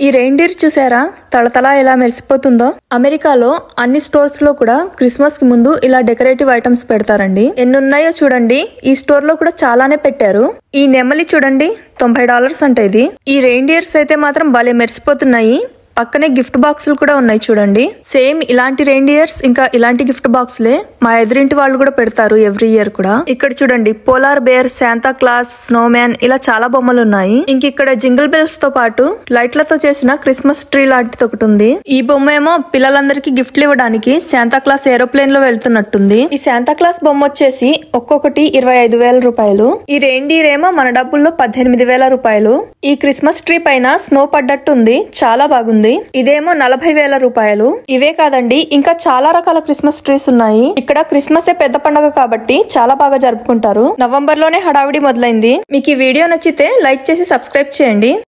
ఈ రెయిన్డీర్ చూసారా తళతళ ఎలా మెరిసిపోతుందో అమెరికాలో అన్ని స్టోర్స్ లో కూడా క్రిస్మస్ కి ముందు ఇలా డెకరేటివ్ ఐటమ్స్ పెడతారండి ఎన్ని ఉన్నాయో చూడండి ఈ స్టోర్ లో కూడా చాలానే పెట్టారు ఈ నెమలి చూడండి తొంభై డాలర్స్ అంటే ఇది ఈ రెయిన్డియర్స్ అయితే మాత్రం భలే మెరిసిపోతున్నాయి పక్కనే గిఫ్ట్ బాక్సులు కూడా ఉన్నాయి చూడండి సేమ్ ఇలాంటి రెయిన్డియర్స్ ఇంకా ఇలాంటి గిఫ్ట్ బాక్స్లే మా ఎదురింటి వాళ్ళు కూడా పెడతారు ఎవ్రీ ఇయర్ కూడా ఇక్కడ చూడండి polar bear Santa Claus snowman ఇలా చాలా బొమ్మలు ఉన్నాయి ఇంక ఇక్కడ జింగిల్ బెల్స్ తో పాటు లైట్లతో చేసిన క్రిస్మస్ ట్రీ లాంటిది ఒకటి ఉంది ఈ బొమ్మ ఏమో పిల్లలందరికీ గిఫ్ట్లు ఇవ్వడానికి శాంతా క్లాస్ ఏరోప్లేన్ లో వెళ్తున్నట్టుంది ఈ శాంతా క్లాస్ బొమ్మ వచ్చేసి ఒక్కొక్కటి ఇరవై ఐదు వేల రూపాయలు ఈ రెయిన్డీర్ ఏమో మన డబ్బుల్లో పద్దెనిమిది వేల రూపాయలు ఈ క్రిస్మస్ ట్రీ పైన స్నో పడ్డట్టుంది చాలా బాగుంది ఇదేమో నలభై వేల రూపాయలు ఇవే కాదండి ఇంకా చాలా రకాల క్రిస్మస్ ట్రీస్ ఉన్నాయి ఇక్కడ క్రిస్మస్ పెద్ద పండగ కాబట్టి చాలా బాగా జరుపుకుంటారు నవంబర్ లోనే హడావిడి మొదలైంది మీకు ఈ వీడియో నచ్చితే లైక్ చేసి సబ్స్క్రైబ్ చేయండి